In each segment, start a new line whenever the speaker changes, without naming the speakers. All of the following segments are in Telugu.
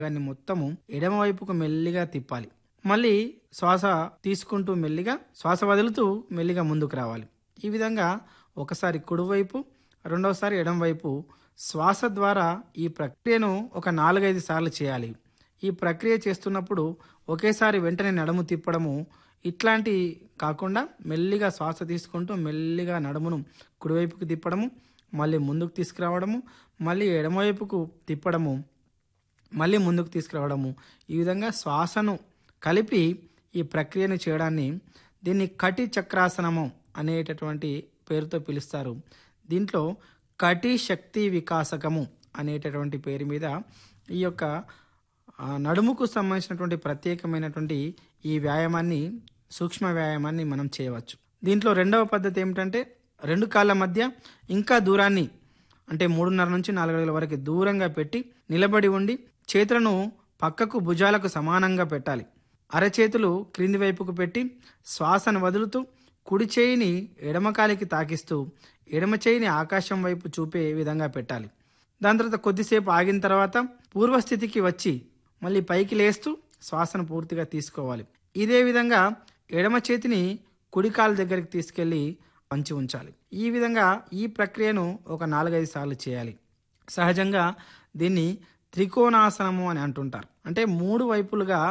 దాన్ని మొత్తము ఎడమవైపుకు మెల్లిగా తిప్పాలి మళ్ళీ శ్వాస తీసుకుంటూ మెల్లిగా శ్వాస వదులుతూ మెల్లిగా ముందుకు రావాలి ఈ విధంగా ఒకసారి కుడివైపు రెండవసారి ఎడమవైపు శ్వాస ద్వారా ఈ ప్రక్రియను ఒక నాలుగైదు సార్లు చేయాలి ఈ ప్రక్రియ చేస్తున్నప్పుడు ఒకేసారి వెంటనే నడుము తిప్పడము ఇట్లాంటి కాకుండా మెల్లిగా శ్వాస తీసుకుంటూ మెల్లిగా నడుమును కుడివైపుకు తిప్పడము మళ్ళీ ముందుకు తీసుకురావడము మళ్ళీ ఎడమవైపుకు తిప్పడము మళ్ళీ ముందుకు తీసుకురావడము ఈ విధంగా శ్వాసను కలిపి ఈ ప్రక్రియను చేయడాన్ని దీన్ని కటి చక్రాసనము అనేటటువంటి పేరుతో పిలుస్తారు దీంట్లో కటి శక్తి వికాసకము అనేటటువంటి పేరు మీద ఈ యొక్క ఆ, నడుముకు సంబంధించినటువంటి ప్రత్యేకమైనటువంటి ఈ వ్యాయామాన్ని సూక్ష్మ వ్యాయామాన్ని మనం చేయవచ్చు దీంట్లో రెండవ పద్ధతి ఏమిటంటే రెండు కాళ్ళ మధ్య ఇంకా దూరాన్ని అంటే మూడున్నర నుంచి నాలుగు అడుగుల వరకు దూరంగా పెట్టి నిలబడి ఉండి చేతులను పక్కకు భుజాలకు సమానంగా పెట్టాలి అరచేతులు క్రింది వైపుకు పెట్టి శ్వాసను వదులుతూ కుడి చేయిని ఎడమ కాలికి తాకిస్తూ ఎడమ చేయిని ఆకాశం వైపు చూపే విధంగా పెట్టాలి దాని తర్వాత కొద్దిసేపు ఆగిన తర్వాత పూర్వస్థితికి వచ్చి మళ్ళీ పైకి లేస్తూ శ్వాసను పూర్తిగా తీసుకోవాలి ఇదే విధంగా ఎడమ చేతిని కుడి కాలు దగ్గరికి తీసుకెళ్లి వంచి ఉంచాలి ఈ విధంగా ఈ ప్రక్రియను ఒక నాలుగైదు సార్లు చేయాలి సహజంగా దీన్ని త్రికోణాసనము అని అంటుంటారు అంటే మూడు వైపులుగా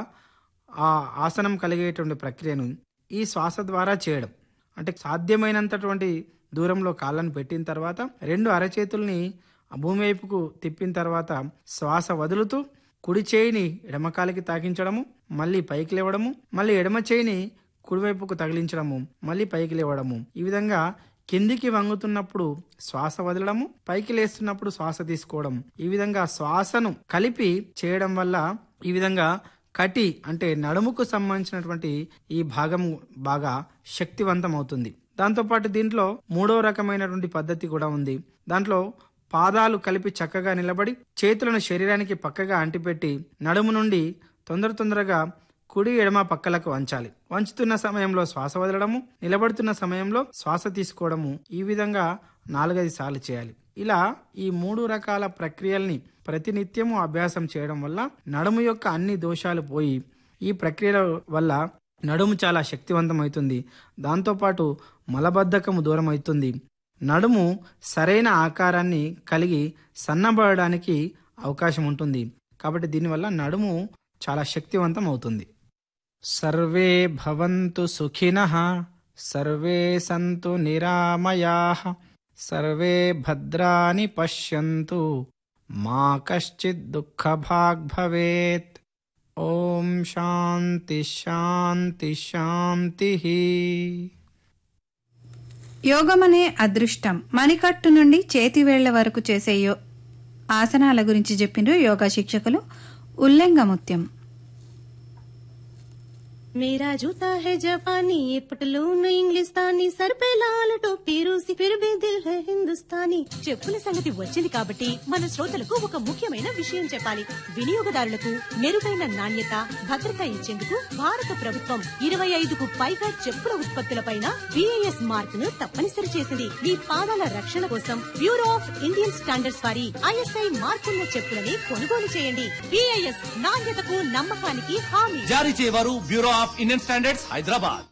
ఆ ఆసనం కలిగేటువంటి ప్రక్రియను ఈ శ్వాస ద్వారా చేయడం అంటే సాధ్యమైనంతటువంటి దూరంలో కాళ్ళను పెట్టిన తర్వాత రెండు అరచేతుల్ని ఆ భూమి వైపుకు తిప్పిన తర్వాత శ్వాస వదులుతూ కుడి చేయిని ఎడమకాలికి తాకించడము మళ్ళీ పైకి లేవడము మళ్ళీ ఎడమ చేయిని కుడివైపుకు తగిలించడము మళ్ళీ పైకి లేవడము ఈ విధంగా కిందికి వంగుతున్నప్పుడు శ్వాస వదలడము పైకి లేస్తున్నప్పుడు శ్వాస తీసుకోవడం ఈ విధంగా శ్వాసను కలిపి చేయడం వల్ల ఈ విధంగా కటి అంటే నడుముకు సంబంధించినటువంటి ఈ భాగం బాగా శక్తివంతం అవుతుంది దాంతోపాటు దీంట్లో మూడో రకమైనటువంటి పద్ధతి కూడా ఉంది దాంట్లో పాదాలు కలిపి చక్కగా నిలబడి చేతులను శరీరానికి పక్కగా అంటిపెట్టి నడుము నుండి తొందర తొందరగా కుడి ఎడమ పక్కలకు వంచాలి వంచుతున్న సమయంలో శ్వాస వదలడము నిలబడుతున్న సమయంలో శ్వాస తీసుకోవడము ఈ విధంగా నాలుగైదు సార్లు చేయాలి ఇలా ఈ మూడు రకాల ప్రక్రియల్ని ప్రతినిత్యము అభ్యాసం చేయడం వల్ల నడుము యొక్క అన్ని దోషాలు పోయి ఈ ప్రక్రియల వల్ల నడుము చాలా శక్తివంతమవుతుంది దాంతోపాటు మలబద్ధకము దూరం అవుతుంది నడుము సరైన ఆకారాన్ని కలిగి సన్నబడడానికి అవకాశం ఉంటుంది కాబట్టి దీనివల్ల నడుము చాలా శక్తివంతం అవుతుంది సర్వే భవంతు సుఖినః సర్వే సంతు నిరామయాః సర్వే భద్రాని పశ్యంతు మా కశ్చిత్ దుఃఖభాగ్ భవేత్ ఓం శాంతి శాంతి శాంతి
యోగమనే అదృష్టం మణికట్టు నుండి చేతివేళ్ల వరకు చేసే యో ఆసనాల గురించి చెప్పిండ్రు యోగా శిక్షకులు ఉల్లంగముత్యం
मेरा जूता है जापानी ये पटलून इंग्लिस्तानी सर पे लाल टोपी रूसी फिर भी दिल है हिंदुस्तानी
చెప్పుల సంగతి వచ్చింది కాబట్టి మన శ్రోతలకు ఒక ముఖ్యమైన విషయం చెప్పాలి వినియోగదారులకు మెరుగైన నాణ్యత భద్రత ఇచ్చేందుకు భారత ప్రభుత్వం ఇరవై ఐదుకు పైగా చెప్పుల ఉత్పత్తులపైన బిఐఎస్ మార్క్ ను తప్పనిసరి చేసింది మీ పాదాల రక్షణ కోసం బ్యూరో ఆఫ్ ఇండియన్ స్టాండర్డ్స్ వారి ఐఎస్ఐ మార్కున్న చెప్పులని కొనుగోలు చేయండి బిఐఎస్ నాణ్యతకు నమ్మకానికి హామీ
జారీ చేయవారు Bureau of Indian Standards Hyderabad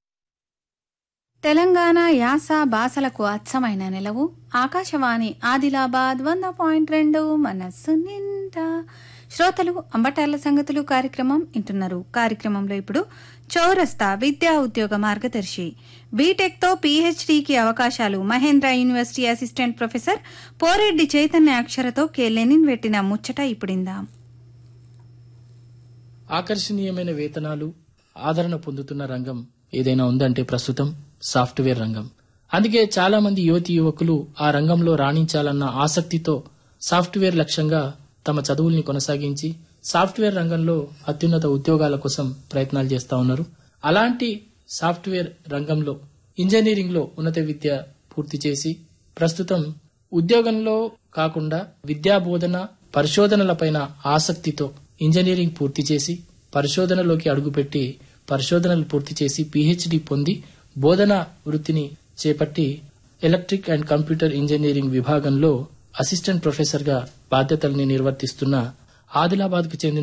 Telangana యాస భాషలకు అచ్చమైన నిలవు ఆకాశవాణి ఆదిలాబాద్ వంద పాయింట్ రెండు మనస్సు నిండా శ్రోతలు అంబటాల సంగతులు కార్యక్రమం వింటున్నారు కార్యక్రమంలో ఇప్పుడు చౌరస్తా విద్యా ఉద్యోగ మార్గదర్శి బీటెక్తో పీహెచ్డీకి అవకాశాలు Mahendra university assistant professor Poreddy Chaitanya అక్షరతో కె లెనిన్ పెట్టిన ముచ్చట ఇప్పుడిందాం
ఆకర్షణీయమైన వేతనాలు ఆదరణ పొందుతున్న రంగం ఏదైనా ఉందంటే ప్రస్తుతం సాఫ్ట్వేర్ రంగం అందుకే చాలా మంది యువతి యువకులు ఆ రంగంలో రాణించాలన్న ఆసక్తితో సాఫ్ట్వేర్ లక్ష్యంగా తమ చదువుల్ని కొనసాగించి సాఫ్ట్వేర్ రంగంలో అత్యున్నత ఉద్యోగాల కోసం ప్రయత్నాలు చేస్తా ఉన్నారు అలాంటి సాఫ్ట్వేర్ రంగంలో ఇంజనీరింగ్ లో ఉన్నత విద్య పూర్తి చేసి ప్రస్తుతం ఉద్యోగంలో కాకుండా విద్యా బోధన పరిశోధనలపైన ఆసక్తితో ఇంజనీరింగ్ పూర్తి చేసి పరిశోధనలోకి అడుగుపెట్టి పరిశోధనలు పూర్తి చేసి పిహెచ్డి పొంది బోధన వృత్తిని చేపట్టి ఎలక్ట్రిక్ అండ్ కంప్యూటర్ ఇంజనీరింగ్ విభాగంలో అసిస్టెంట్ ప్రొఫెసర్ గా బాధ్యతల్ని నిర్వర్తిస్తున్న ఆదిలాబాద్కు చెందిన